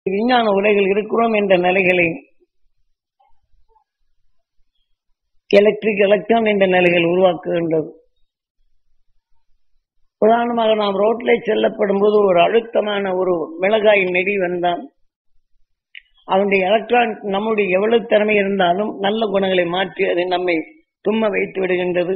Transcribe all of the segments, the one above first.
விஞ்ஞான உலகில் இருக்கிறோம் என்ற நிலைகளை எலக்ட்ரிக் எலக்ட்ரான் என்ற நிலைகள் உருவாக்குகின்றது உதாரணமாக நாம் ரோட்ல செல்லப்படும் போது ஒரு அழுத்தமான ஒரு மிளகாய் நெடி வந்தான் அவனுடைய எலக்ட்ரான் நம்முடைய எவ்வளவு திறமை இருந்தாலும் நல்ல குணங்களை மாற்றி அது நம்மை தும்ம வைத்து விடுகின்றது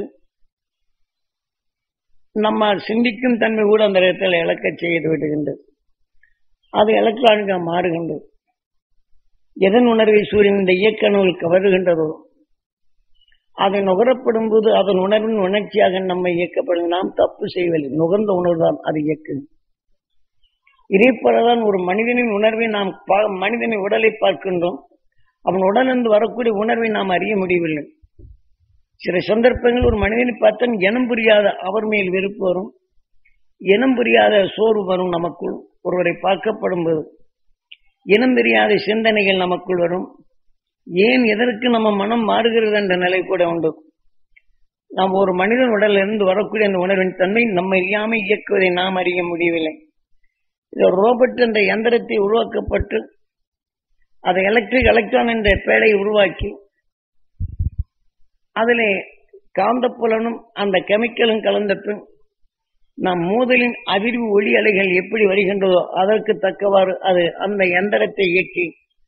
நம்ம சிந்திக்கும் தன்மை கூட அந்த இடத்தில் இழக்க செய்து விடுகின்றது அது எலக்ட்ரானிக்கா மாறுகின்றது எதன் உணர்வை சூரியன் இந்த இயக்க நூல் கவருகின்றதோ அதை நுகரப்படும் போது அதன் உணர்வின் உணர்ச்சியாக நம்மை இயக்கப்படும் நாம் தப்பு செய்வதில்லை நுகர்ந்த உணர்வுதான் அது இயக்கு இதே போலதான் ஒரு மனிதனின் உணர்வை நாம் பா- மனிதனின் உடலை பார்க்கின்றோம் அவன் உடலிருந்து வரக்கூடிய உணர்வை நாம் அறிய முடியவில்லை சில சந்தர்ப்பங்கள் ஒரு மனிதனை பார்த்தா இனம் புரியாத அவர் மேல் வெறுப்பு வரும் இனம் புரியாத சோர்வு வரும் நமக்குள் ஒருவரை பார்க்கப்படும் போது இனம் தெரியாத சிந்தனைகள் நமக்குள் வரும் ஏன் எதற்கு நம்ம மனம் மாறுகிறது என்ற நிலை கூட உண்டு நாம் ஒரு மனிதன் உடலில் இருந்து வரக்கூடிய அந்த உணர்வின் தன்மை நம்மை அறியாமல் இயக்குவதை நாம் அறிய முடியவில்லை இது ரோபோட் என்ற எந்திரத்தை உருவாக்கப்பட்டு அதை எலக்ட்ரிக் எலக்ட்ரான் என்ற பேடை உருவாக்கி அதிலே காந்தப்புலனும் அந்த கெமிக்கலும் கலந்த பின் நம் மூதலின் அதிர்வு ஒளி அலைகள் எப்படி வருகின்றதோ அதற்கு தக்கவாறு அது அந்த எந்திரத்தை இயக்கி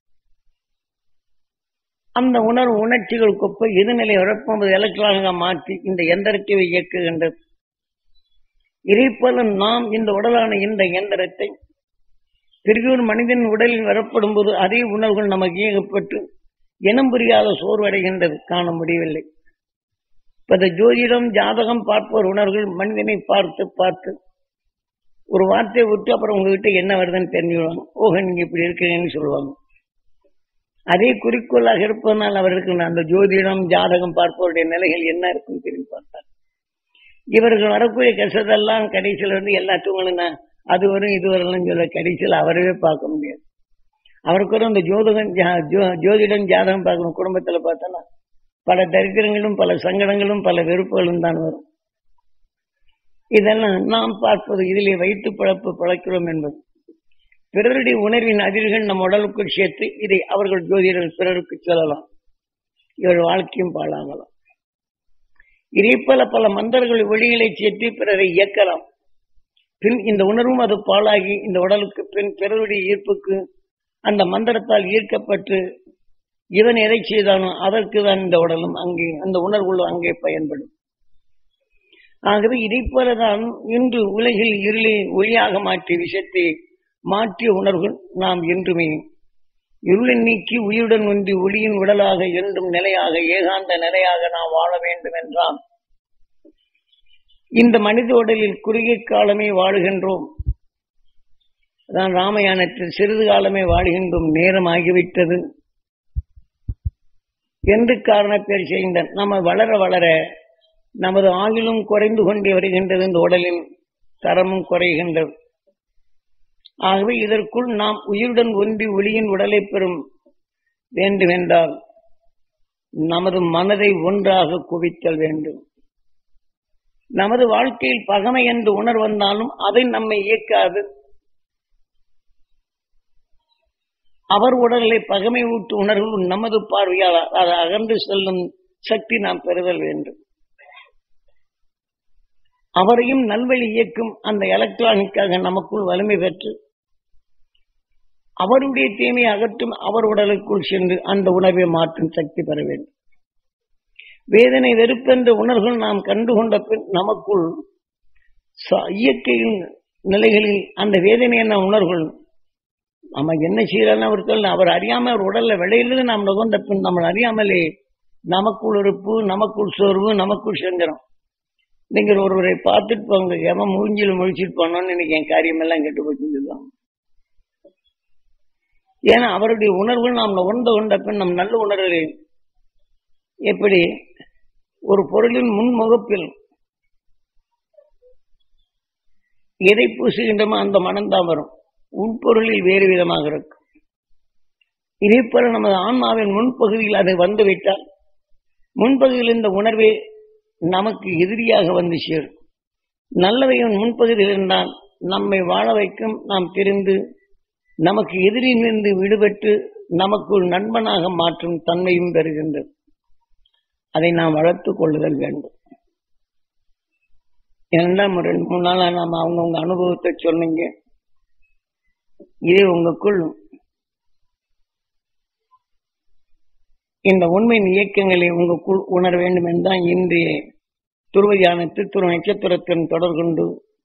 அந்த உணர்வு உணர்ச்சிகள் கொப்ப எதிர்நிலை உழப்பது எலக்ட்ரானாக மாற்றி இந்த எந்திரத்தை இயக்குகின்றது இதே போல நாம் இந்த உடலான இந்த இயந்திரத்தை பிறகு மனிதன் உடலில் வரப்படும் போது அதே உணர்வுகள் நமக்கு இயக்கப்பட்டு இனம் புரியாத சோர்வடைகின்றது காண முடியவில்லை இப்ப இந்த ஜோதிடம் ஜாதகம் பார்ப்போர் உணர்வுகள் மனிதனை பார்த்து பார்த்து ஒரு வார்த்தையை விட்டு அப்புறம் உங்ககிட்ட என்ன வருதுன்னு தெரிஞ்சுடுவாங்க ஓஹோ நீங்க இப்படி இருக்கீங்கன்னு சொல்லுவாங்க அதே குறிக்கோளாக இருப்பதனால் அவர்களுக்கு அந்த ஜோதிடம் ஜாதகம் பார்ப்பவருடைய நிலைகள் என்ன இருக்கும் தெரியும் பார்த்தார் இவர்கள் வரக்கூடிய கஷ்டத்தெல்லாம் கடைசியில் வந்து எல்லாத்துக்கும் நான் அது வரும் இது வரலாம் சொல்ல கடைசியில் அவரவே பார்க்க முடியாது அவருக்கு ஒரு அந்த ஜோதகம் ஜா- ஜோ- ஜோதிடம் ஜாதகம் பார்க்கணும் குடும்பத்துல பார்த்தோன்னா பல தரித்திரங்களும் பல சங்கடங்களும் பல வெறுப்புகளும் தான் வரும் இதெல்லாம் நாம் பார்ப்பது இதிலே வைத்து பழப்பு பழக்கிறோம் என்பது பிறருடைய உணர்வின் அதிர்கள் நம் உடலுக்குள் சேர்த்து இதை அவர்கள் ஜோதிடர்கள் பிறருக்கு சொல்லலாம் இவள் வாழ்க்கையும் பாழாகலாம் இதே போல பல மந்தர்கள் ஒளிகளை சேர்த்து பிறரை இயக்கலாம் பின் இந்த உணர்வும் அது பாழாகி இந்த உடலுக்கு பின் பிறருடைய ஈர்ப்புக்கு அந்த மந்திரத்தால் ஈர்க்கப்பட்டு இவன் எதை செய்தானோ அதற்கு தான் இந்த உடலும் அங்கே அந்த உணர்வுகளும் அங்கே பயன்படும் ஆகவே இதை போலதான் இன்று உலகில் இருளை ஒளியாக மாற்றிய விஷயத்தை மாற்றிய உணர்வுகள் நாம் என்றுமே இருளை நீக்கி உயிருடன் ஒன்றி ஒளியின் உடலாக என்றும் நிலையாக ஏகாந்த நிலையாக நாம் வாழ வேண்டும் என்றால் இந்த மனித உடலில் குறுகிய காலமே வாழுகின்றோம் அதான் ராமயானத்தில் சிறிது காலமே வாழுகின்றோம் நேரம் ஆகிவிட்டது என்று காரணப்பேர் செய்த நம்ம வளர வளர நமது ஆயுளும் குறைந்து கொண்டே வருகின்றது இந்த உடலின் தரமும் குறைகின்றது ஆகவே இதற்குள் நாம் உயிருடன் ஒன்றி ஒளியின் உடலை பெறும் வேண்டுமென்றால் நமது மனதை ஒன்றாக குவித்தல் வேண்டும் நமது வாழ்க்கையில் பகமை என்று உணர்வு வந்தாலும் அதை நம்மை இயக்காது அவர் உடலை பகமை ஊட்டு உணர்வு நமது பார்வையால் அது அகன்று செல்லும் சக்தி நாம் பெறுதல் வேண்டும் அவரையும் நல்வழி இயக்கும் அந்த எலக்ட்ரானிக்காக நமக்குள் வலிமை பெற்று அவருடைய தீமையை அகற்றும் அவர் உடலுக்குள் சென்று அந்த உணர்வை மாற்றும் சக்தி பெற வேண்டும் வேதனை வெறுப்பென்ற உணர்வுகள் நாம் கண்டுகொண்ட பின் நமக்குள் ச- இயற்கையின் நிலைகளில் அந்த வேதனை என்ன உணர்வுகள் நம்ம என்ன செய்யலாம் அவர்கள் அவர் அறியாம அவர் உடல்ல வெளியிலிருந்து நாம் நுகர்ந்த பின் நம்ம அறியாமலே நமக்குள் இருப்பு நமக்குள் சோர்வு நமக்குள் செஞ்சரம் நீங்கள் ஒருவரை பார்த்துட்டு போங்க எவன் மூஞ்சில முழிச்சிட்டு போனோம்னு இன்னைக்கு என் காரியம் எல்லாம் கெட்டு போச்சுன்னு சொல்லுவாங்க ஏன்னா அவருடைய உணர்வுகள் நாம் நுகர்ந்து கொண்ட பின் நம் நல்ல உணர்வுகளை எப்படி ஒரு பொருளின் முன்முகப்பில் எதை பூசுகின்றமோ அந்த மனம்தான் வரும் உட்பொருளில் வேறு விதமாக இருக்கும் இதே போல நமது ஆன்மாவின் முன்பகுதியில் அது வந்துவிட்டால் முன்பகுதியில் இந்த உணர்வே நமக்கு எதிரியாக வந்து சேரும் நல்லவையின் முன்பகுதியில் இருந்தால் நம்மை வாழ வைக்கும் நாம் தெரிந்து நமக்கு எதிரிலிருந்து விடுபட்டு நமக்குள் நண்பனாக மாற்றும் தன்மையும் பெறுகின்றது அதை நாம் வளர்த்துக் கொள்ளுதல் வேண்டும் இரண்டாம் ரெண்டு மூணு நாளா நாம அவங்கவுங்க அனுபவத்தை சொன்னீங்க இதே உங்களுக்குள் இந்த உண்மையின் இயக்கங்களை உங்களுக்குள் உணர வேண்டும் என்றால் இன்றைய துருவ தியானத்தில் துருவ நட்சத்திரத்தின் தொடர் கொண்டு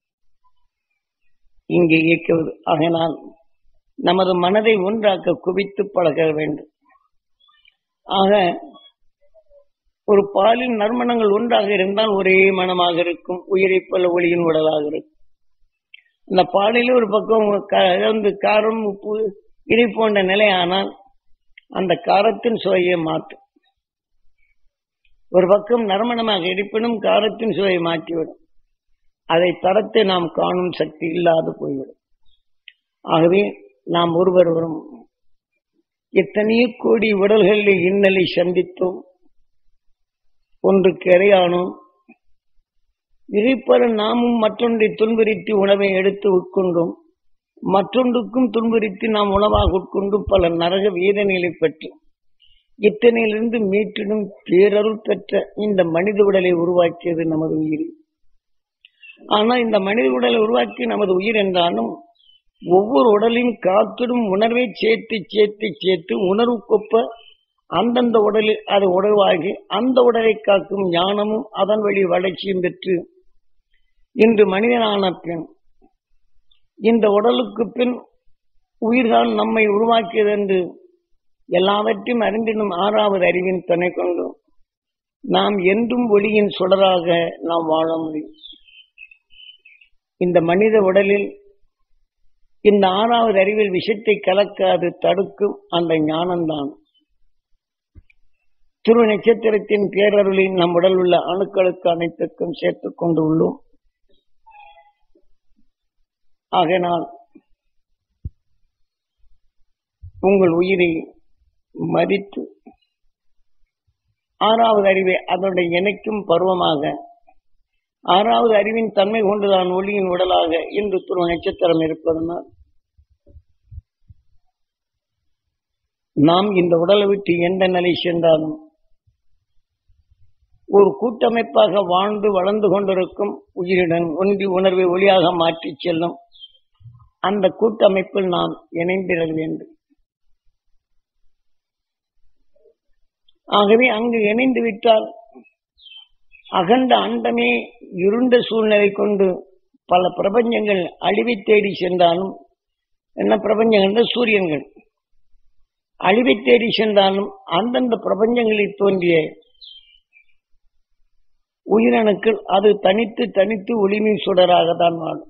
இங்கே இயக்குவது ஆகினால் நமது மனதை ஒன்றாக்க குவித்து பழக வேண்டும் ஆக ஒரு பாலின் நறுமணங்கள் ஒன்றாக இருந்தால் ஒரே மனமாக இருக்கும் உயிரை போல ஒளியின் உடலாக இருக்கும் அந்த பாலில் ஒரு பக்கம் கலந்து காரம் உப்பு இதை போன்ற நிலை ஆனால் அந்த காரத்தின் சுவையை மாற்றும் ஒரு பக்கம் நறுமணமாக இருப்பினும் காரத்தின் சுவையை மாற்றிவிடும் அதை தரத்தை நாம் காணும் சக்தி இல்லாது போய்விடும் ஆகவே நாம் ஒருவரும் எத்தனையோ கோடி உடல்களில் இன்னலை சந்தித்தோம் ஒன்றுக்கு இறையானோம் இதைப்போல நாமும் மற்றொன்றை துன்புறுத்தி உணவை எடுத்து உட்கொண்டோம் மற்றொன்றுக்கும் துன்புறுத்தி நாம் உணவாக உட்கொண்டு பல நரக வேதனைகளை பெற்று இத்தனையிலிருந்து மீட்டிடும் பேரருள் பெற்ற இந்த மனித உடலை உருவாக்கியது நமது உயிர் ஆனால் இந்த மனித உடலை உருவாக்கி நமது உயிர் என்றாலும் ஒவ்வொரு உடலையும் காத்திடும் உணர்வை சேர்த்து சேர்த்து சேர்த்து உணர்வு கொப்ப அந்தந்த உடலில் அது உணர்வாகி அந்த உடலை காக்கும் ஞானமும் அதன் வழி வளர்ச்சியும் பெற்று இன்று மனிதனான பின் இந்த உடலுக்கு பின் உயிர்தான் நம்மை உருவாக்கியது என்று எல்லாவற்றையும் அறிந்திடும் ஆறாவது அறிவின் துணை கொண்டு நாம் என்றும் ஒளியின் சுடராக நாம் வாழ முடியும் இந்த மனித உடலில் இந்த ஆறாவது அறிவில் விஷத்தை கலக்காது தடுக்கும் அந்த ஞானம்தான் துரு நட்சத்திரத்தின் பேரருளில் நம் உடல் உள்ள அணுக்களுக்கு அனைத்துக்கும் சேர்த்துக் கொண்டு உள்ளோம் ஆகையினால் உங்கள் உயிரை மதித்து ஆறாவது அறிவை அதனுடைய இணைக்கும் பருவமாக ஆறாவது அறிவின் தன்மை கொண்டுதான் ஒளியின் உடலாக இன்று துருவ நட்சத்திரம் இருப்பதனால் நாம் இந்த உடலை விட்டு எந்த நிலை சென்றாலும் ஒரு கூட்டமைப்பாக வாழ்ந்து வளர்ந்து கொண்டிருக்கும் உயிருடன் ஒன்றி உணர்வை ஒளியாக மாற்றிச் செல்லும் அந்த கூட்டமைப்பில் நாம் இணைந்திட வேண்டும் ஆகவே அங்கு இணைந்து விட்டால் அகண்ட அண்டமே இருண்ட சூழ்நிலை கொண்டு பல பிரபஞ்சங்கள் அழிவை தேடி சென்றாலும் என்ன பிரபஞ்சங்கள் சூரியன்கள் அழிவை தேடி சென்றாலும் அந்தந்த பிரபஞ்சங்களில் தோன்றிய உயிரணுக்கள் அது தனித்து தனித்து ஒளிமின் சுடராகத்தான் வாழும்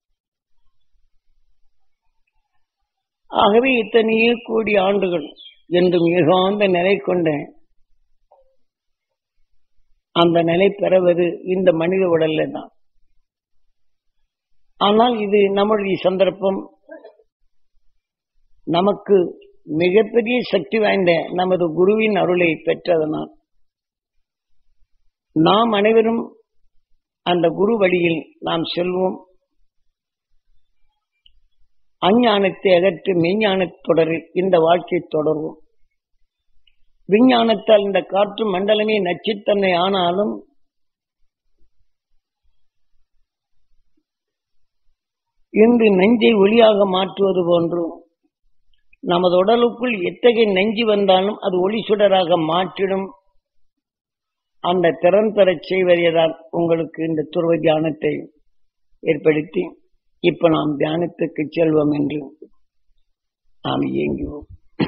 ஆகவே இத்தனையே கோடி ஆண்டுகள் என்றும் மிகாந்த நிலை கொண்ட அந்த நிலை பெறுவது இந்த மனித உடல்ல தான் ஆனால் இது நம்முடைய சந்தர்ப்பம் நமக்கு மிகப்பெரிய சக்தி வாய்ந்த நமது குருவின் அருளை பெற்றதனால் நாம் அனைவரும் அந்த குரு வழியில் நாம் செல்வோம் அஞ்ஞானத்தை அகற்றி மெய்ஞான தொடரில் இந்த வாழ்க்கை தொடர்வோம் விஞ்ஞானத்தால் இந்த காற்று மண்டலமே நச்சுத்தன்மை ஆனாலும் இன்று நெஞ்சை ஒளியாக மாற்றுவது போன்றும் நமது உடலுக்குள் எத்தகைய நெஞ்சு வந்தாலும் அது ஒளி சுடராக மாற்றிடும் அந்த திறன் பெறச் செய்வதைதான் உங்களுக்கு இந்த துருவ தியானத்தை ஏற்படுத்தி இப்ப நாம் தியானத்துக்கு செல்வோம் என்று நாம் இயங்குவோம்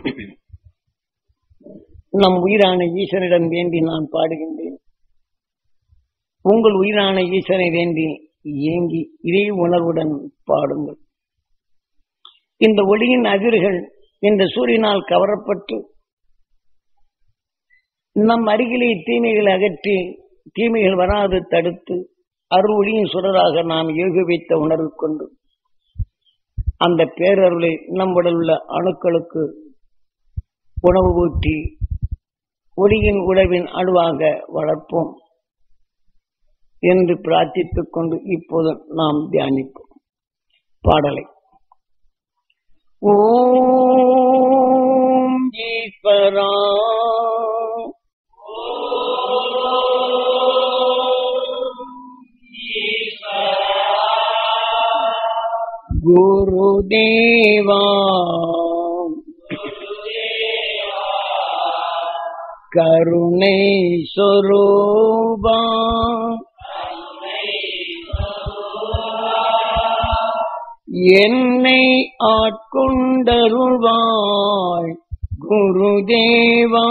நம் உயிரான ஈசனிடம் வேண்டி நான் பாடுகின்றேன் உங்கள் உயிரான ஈசனை வேண்டி இயங்கி இதே உணர்வுடன் பாடுங்கள் இந்த ஒளியின் அதிர்கள் இந்த சூரியனால் கவரப்பட்டு நம் அருகிலே தீமைகளை அகற்றி தீமைகள் வராது தடுத்து அருள் ஒளியின் சுடராக நாம் யோகிவித்த உணர்வு கொண்டு அந்த பேரருளை நம் உடல் உள்ள அணுக்களுக்கு உணவு ஊட்டி ஒளியின் உழவின் அணுவாக வளர்ப்போம் என்று பிரார்த்தித்துக் கொண்டு இப்போது நாம் தியானிப்போம் பாடலை ஓம் ஈஸ்வரா குருதேவா கருணை சொரூபா என்னை ஆட்கொண்டருள்வாய் குருதேவா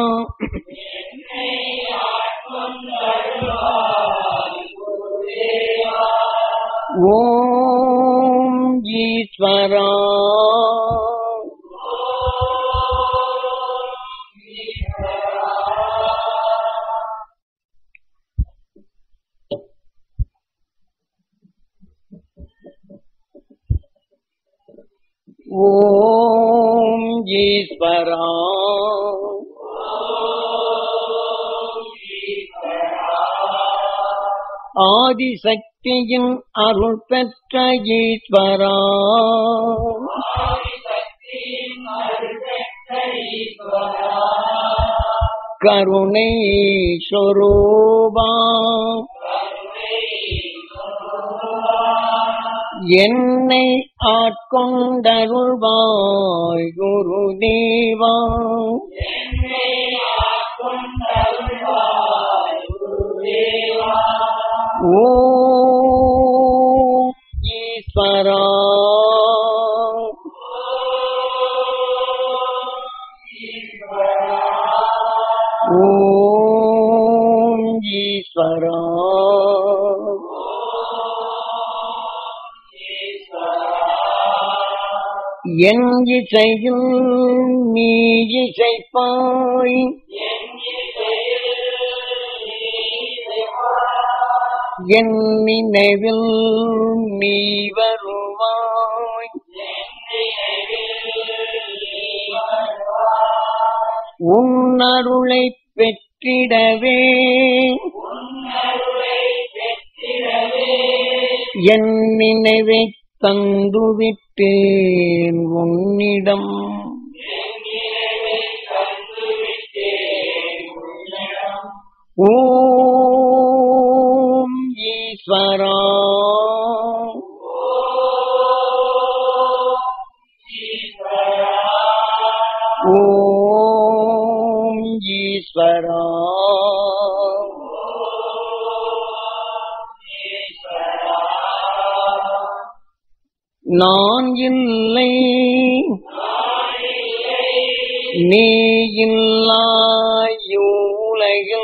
ஓம் ஈஸ்வரா ஓம் ஈஸ்வரா ஆதிசக்தியின் அருள் பெற்ற ஈஸ்வரா கருணை சொரூபா என்னை ஆட்கொண்டருள்வாய் குருதேவா ஓம் ஈஸ்வரா ஓம் ஈஸ்வரா என் இசையில் நீ இசைப்பாய் என் நினைவில் நீ வருவாய் உன் அருளை பெற்றிடவே என் நினைவை தந்துவிட்டேன் உன்னிடம் ஓம் ஈஸ்வரா ஓம் ஈஸ்வரா நான் இல்லை நீ இல்லாய் உலகில்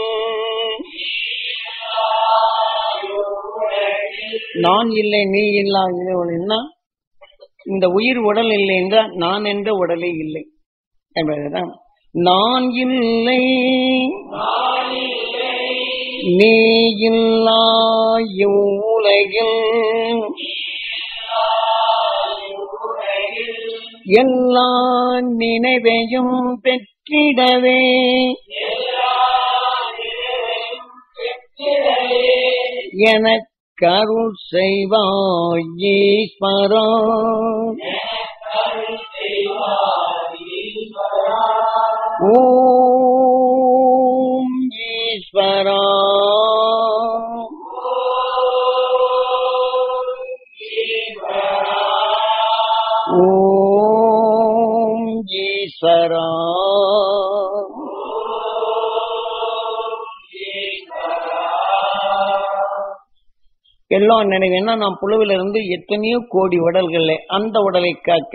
நான் இல்லை நீ இல்லா என்ன இந்த உயிர் உடல் இல்லை என்றால் நான் என்ற உடலே இல்லை என்பதுதான் நான் இல்லை நீ இல்லாய் உலகில் எல்லா நினைவையும் பெற்றிடவே எனக்கருள் செய்வாய் ஈஸ்வரா ஓம் ஈஸ்வரா ஓம் ஈஸ்வரா எல்லாம் நினைவேன்னா நான் புழுவில இருந்து எத்தனையோ கோடி உடல்கள் அந்த உடலை காக்க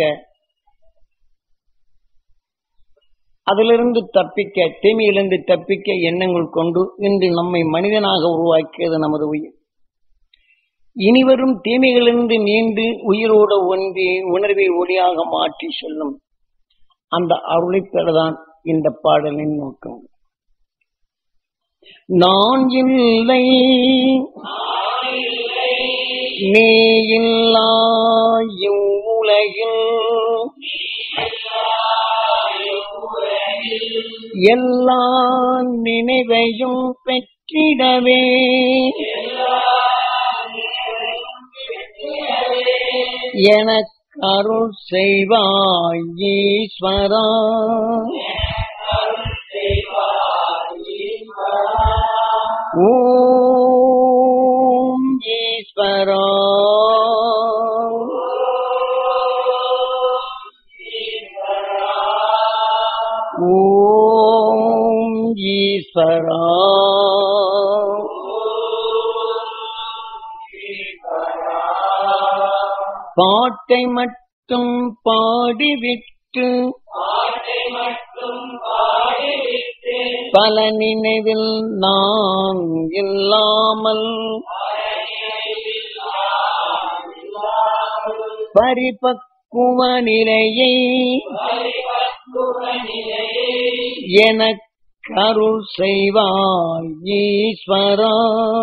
அதிலிருந்து தப்பிக்க தீமையிலிருந்து தப்பிக்க எண்ணங்கள் கொண்டு இன்று நம்மை மனிதனாக உருவாக்கியது நமது உயிர் இனிவரும் தீமைகளிலிருந்து நீண்டு உயிரோடு ஒன்றி உணர்வை ஒளியாக மாற்றி சொல்லும் அந்த அருளை பெறதான் இந்த பாடலின் நோக்கம் நான் இல்லை நீ இல்லா இவ்வுலகில் எல்லா நினைவையும் பெற்றிடவே அருள் செய்வாய் ஈஸ்வரா ஓம் ஈஸ்வரா ஓம் ஈஸ்வரா பாட்டை மட்டும் பாடிவிட்டு பல நினைவில் நான் இல்லாமல் பரிபக்குவ நிலையை எனக்கு அருள் செய்வாய் ஈஸ்வரா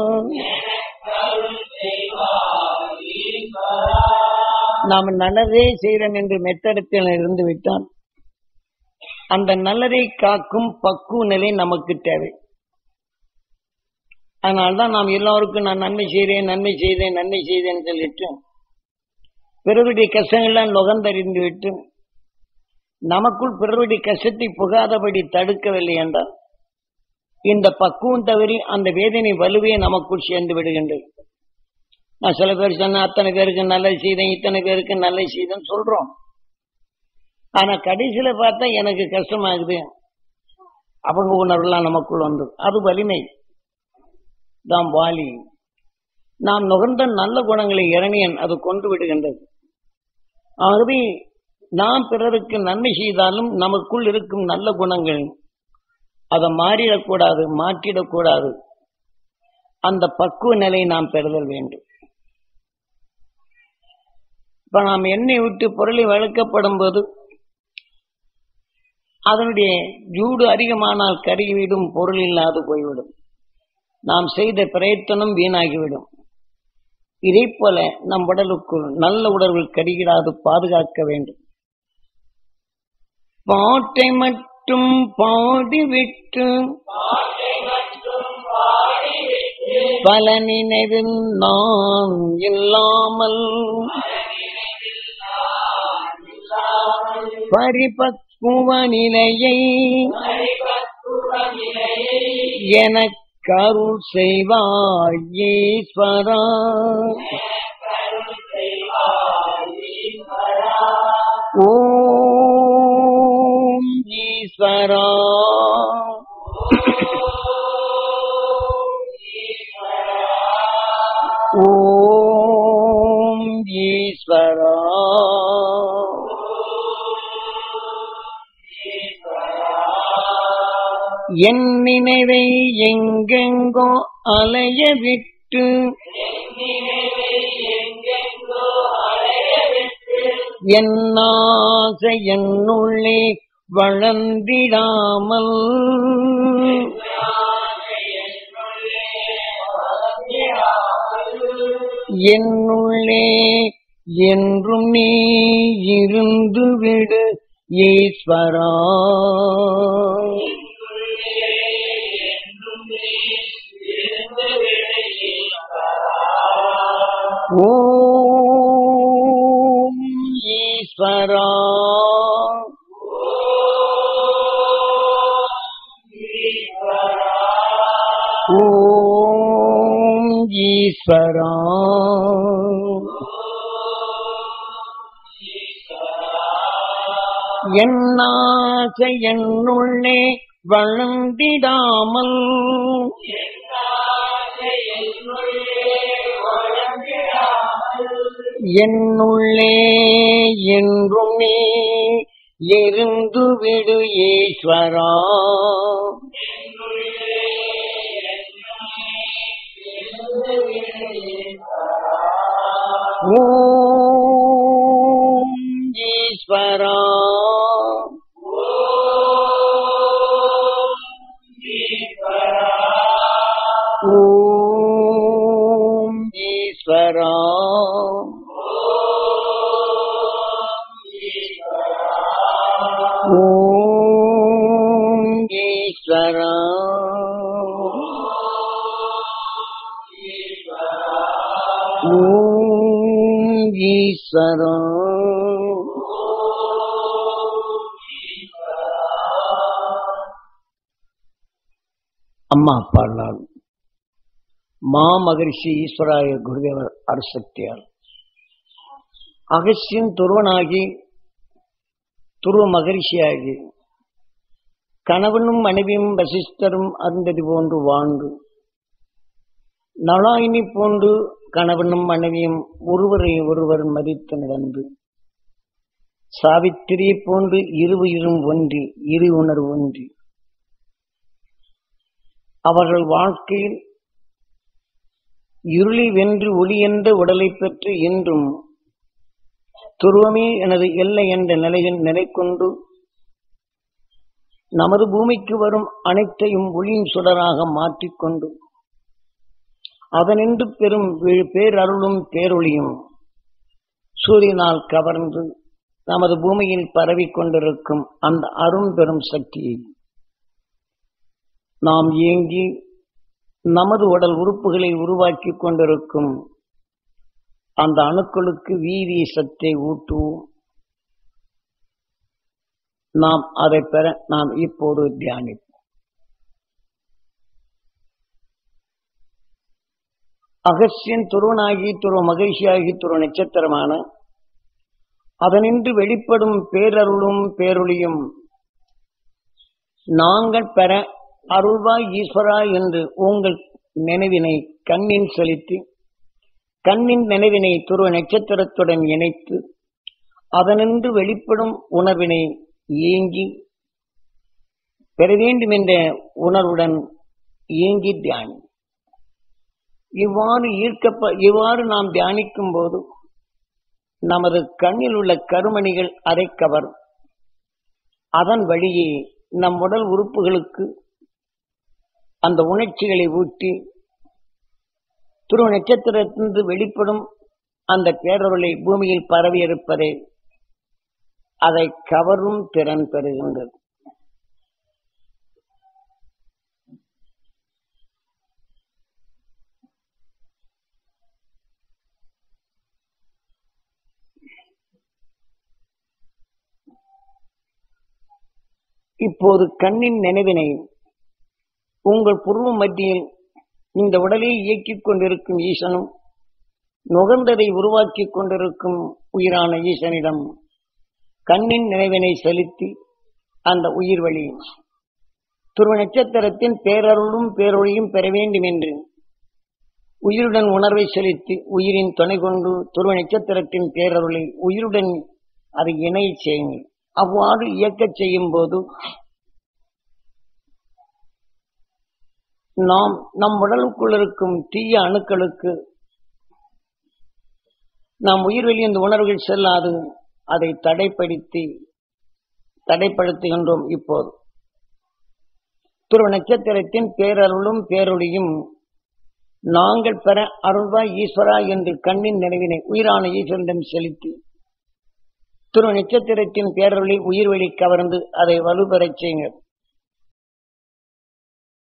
நாம் நல்லதே செய்கிறோம் என்று மெத்தடத்தில் இருந்து விட்டால் அந்த நல்லதை காக்கும் பக்குவ நிலை நமக்கு தேவை அதனால்தான் நாம் எல்லோருக்கும் நான் நன்மை செய்தேன் நன்மை செய்தேன் நன்மை செய்தேன் சொல்லிட்டு பிறருடைய கஷ்டங்கள்லாம் நுகர்ந்தறிந்து விட்டு நமக்குள் பிறருடைய கஷ்டத்தை புகாதபடி தடுக்கவில்லை என்றால் இந்த பக்குவம் தவறி அந்த வேதனை வலுவே நமக்குள் சேர்ந்து விடுகின்றது நான் சில பேர் சொன்ன அத்தனை பேருக்கு நல்லது செய்தேன் இத்தனை பேருக்கு நல்லது செய்தேன்னு சொல்றோம் ஆனா கடைசியில பார்த்தா எனக்கு கஷ்டமாகுது அவங்க உணர்வுலாம் நமக்குள் வந்து அது வலிமை தான் வாலி நாம் நுகர்ந்த நல்ல குணங்களை இறங்கியன் அது கொண்டு விடுகின்றது ஆகவே நாம் பிறருக்கு நன்மை செய்தாலும் நமக்குள் இருக்கும் நல்ல குணங்கள் அதை மாறிடக்கூடாது மாற்றிடக்கூடாது அந்த பக்குவ நிலை நாம் பெறுதல் வேண்டும் இப்ப நாம் எண்ணெய் விட்டு பொருளை வளர்க்கப்படும் போது அதனுடைய ஜூடு அதிகமானால் கருகிவிடும் பொருள் இல்லாது போய்விடும் நாம் செய்த பிரயத்தனம் வீணாகிவிடும் இதே போல நம் உடலுக்குள் நல்ல உணர்வுகள் கருகிடாது பாதுகாக்க வேண்டும் பாட்டை மட்டும் பாடிவிட்டு பல நினைவில் நான் இல்லாமல் பரிபக்குவ நிலையை எனக்கு அருள் செய்வாய் ஈஸ்வரா ஓம் ஈஸ்வரா ஓம் ஈஸ்வரா என் நினைவை எங்கெங்கோ அலைய விட்டு என் ஆசை என்னுள்ளே வளர்ந்திடாமல் என்னுள்ளே என்றும் நீ இருந்து விடு ஈஸ்வரா ஓம் ஈஸ்வரா ஓம் ஈஸ்வரா என்னாசை என்னுள்ளே வளர்ந்திடாமல் என்னுள்ளே என்றும் நீ இருந்து விடு ஈஸ்வரா ஓம் ஈஸ்வரா ஓம் ஈஸ்வரா ஓம் ஈஸ்வரா ஓம் ஈஸ்வரா அம்மா அப்பாளால் மா மகரிஷி ஈஸ்வராய குருதேவர் அரசக்தியால் அகசியன் துருவனாகி துருவ மகரிஷியாகி கணவனும் மனைவியும் வசிஷ்டரும் அருந்ததி போன்று வாழ்ந்து நலாயினி போன்று கணவனும் மனைவியும் ஒருவரை ஒருவர் மதித்து நடந்து சாவித்திரியை போன்று இருவுயிரும் ஒன்றி இரு உணர்வு ஒன்றி அவர்கள் வாழ்க்கையில் இருளி வென்று ஒளி என்ற உடலை பெற்று என்றும் துருவமே எனது எல்லை என்ற நிலையில் நிலை கொண்டு நமது பூமிக்கு வரும் அனைத்தையும் ஒளியின் சுடராக மாற்றிக்கொண்டு அதனின்று பெறும் பேரருளும் பேரொளியும் சூரியனால் கவர்ந்து நமது பூமியில் பரவி கொண்டிருக்கும் அந்த அரும் பெரும் சக்தியை நாம் இயங்கி நமது உடல் உறுப்புகளை உருவாக்கி கொண்டிருக்கும் அந்த அணுக்களுக்கு வீதி சத்தை ஊட்டுவோம் நாம் அதை பெற நாம் இப்போது தியானிப்போம் அகசியன் துருவனாகி துருவ மகிழ்ச்சியாகி துருவ நட்சத்திரமான அதனின்று வெளிப்படும் பேரருளும் பேரொளியும் நாங்கள் பெற அருள்வாய் ஈஸ்வரா என்று உங்கள் நினைவினை கண்ணின் செலுத்தி கண்ணின் நினைவினை துருவ நட்சத்திரத்துடன் இணைத்து அதனின்று வெளிப்படும் உணர்வினை ஏங்கி பெற வேண்டும் என்ற உணர்வுடன் ஏங்கி தியானி இவ்வாறு ஈர்க்கப்ப இவ்வாறு நாம் தியானிக்கும் போது நமது கண்ணில் உள்ள கருமணிகள் அதை கவரும் அதன் வழியே நம் உடல் உறுப்புகளுக்கு அந்த உணர்ச்சிகளை ஊட்டி துருவ நட்சத்திரத்திலிருந்து வெளிப்படும் அந்த பேரொருளை பூமியில் பரவி இருப்பதை அதை கவரும் திறன் பெறுகின்றது இப்போது கண்ணின் நினைவினை உங்கள் புருவ மத்தியில் இந்த உடலை இயக்கிக் கொண்டிருக்கும் ஈசனும் நுகர்ந்ததை உருவாக்கி கொண்டிருக்கும் உயிரான ஈசனிடம் கண்ணின் நினைவினை செலுத்தி அந்த உயிர் வழி துருவ நட்சத்திரத்தின் பேரருளும் பேரொழியும் பெற வேண்டும் என்று உயிருடன் உணர்வை செலுத்தி உயிரின் துணை கொண்டு துருவ நட்சத்திரத்தின் பேரருளை உயிருடன் அதை இணை செய்யுங்கள் அவ்வாறு இயக்கச் செய்யும் போது நாம் நம் உடலுக்குள் இருக்கும் தீய அணுக்களுக்கு நாம் உயிர்வெளி இந்த உணர்வுகள் செல்லாது அதை தடைப்படுத்தி தடைப்படுத்துகின்றோம் இப்போது துருவ நட்சத்திரத்தின் பேரருளும் பேரொழியும் நாங்கள் பெற அருள்வாய் ஈஸ்வரா என்று கண்ணின் நினைவினை உயிரான ஈஸ்வரனிடம் செலுத்தி துருவ நட்சத்திரத்தின் பேரொழி உயிர் வழி கவர்ந்து அதை வலுப்பெறச் செய்யுங்கள்